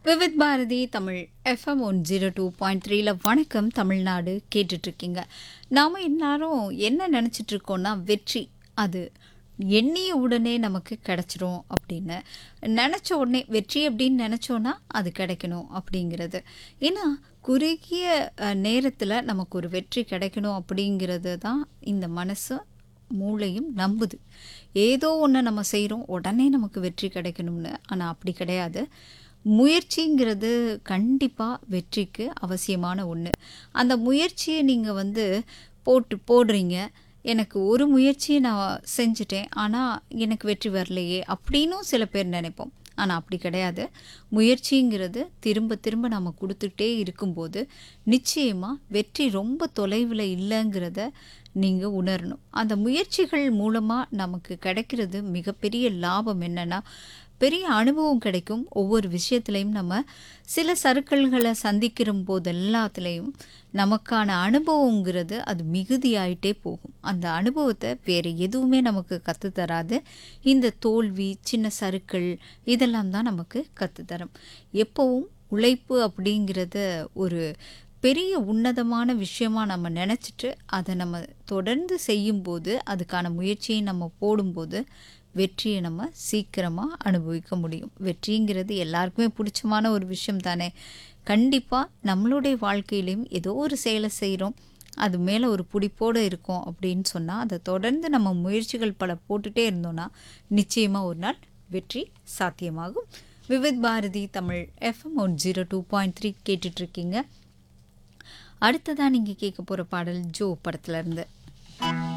Vividh Bharati Tamil FM one zero two point த்ரீல வணக்கம் தமிழ்நாடு கேட்டுட்ருக்கீங்க நாம் எல்லாரும் என்ன நினச்சிட்டு இருக்கோம்னா வெற்றி அது எண்ணிய உடனே நமக்கு கிடைச்சிரும் அப்படின்னு நினச்ச உடனே வெற்றி அப்படின்னு நினச்சோன்னா அது கிடைக்கணும் அப்படிங்கிறது ஏன்னா குறுகிய நேரத்தில் நமக்கு ஒரு வெற்றி கிடைக்கணும் அப்படிங்கிறது தான் இந்த மனசு மூளையும் நம்புது ஏதோ ஒன்று நம்ம செய்கிறோம் உடனே நமக்கு வெற்றி கிடைக்கணும்னு ஆனால் அப்படி கிடையாது முயற்சிங்கிறது கண்டிப்பாக வெற்றிக்கு அவசியமான ஒன்று அந்த முயற்சியை நீங்கள் வந்து போட்டு போடுறீங்க எனக்கு ஒரு முயற்சியை நான் செஞ்சுட்டேன் ஆனால் எனக்கு வெற்றி வரலையே அப்படின்னும் சில பேர் நினைப்போம் ஆனால் அப்படி கிடையாது முயற்சிங்கிறது திரும்ப திரும்ப நம்ம கொடுத்துட்டே இருக்கும்போது நிச்சயமாக வெற்றி ரொம்ப தொலைவில் இல்லைங்கிறத நீங்கள் உணரணும் அந்த முயற்சிகள் மூலமாக நமக்கு கிடைக்கிறது மிகப்பெரிய லாபம் என்னென்னா பெரிய அனுபவம் கிடைக்கும் ஒவ்வொரு விஷயத்துலையும் நம்ம சில சர்க்கிள்களை சந்திக்கிற போது எல்லாத்துலேயும் நமக்கான அனுபவங்கிறது அது மிகுதியாயிட்டே போகும் அந்த அனுபவத்தை வேறு எதுவுமே நமக்கு கற்றுத்தராது இந்த தோல்வி சின்ன சருக்கள் இதெல்லாம் தான் நமக்கு கற்றுத்தரும் எப்போவும் உழைப்பு அப்படிங்கிறத ஒரு பெரிய உன்னதமான விஷயமா நம்ம நினச்சிட்டு அதை நம்ம தொடர்ந்து செய்யும்போது அதுக்கான முயற்சியை நம்ம போடும்போது வெற்றியை நம்ம சீக்கிரமாக அனுபவிக்க முடியும் வெற்றிங்கிறது எல்லாருக்குமே பிடிச்சமான ஒரு விஷயம் தானே கண்டிப்பாக நம்மளுடைய வாழ்க்கையிலையும் ஏதோ ஒரு செயலை செய்கிறோம் அது மேலே ஒரு பிடிப்போடு இருக்கும் அப்படின்னு சொன்னால் அதை தொடர்ந்து நம்ம முயற்சிகள் பல போட்டுகிட்டே இருந்தோன்னா நிச்சயமாக ஒரு நாள் வெற்றி சாத்தியமாகும் Vividh Bharati Tamil FM one zero two point three கேட்டுட்ருக்கீங்க அடுத்ததாக நீங்கள் கேட்க போகிற பாடல் ஜோ படத்துலேருந்து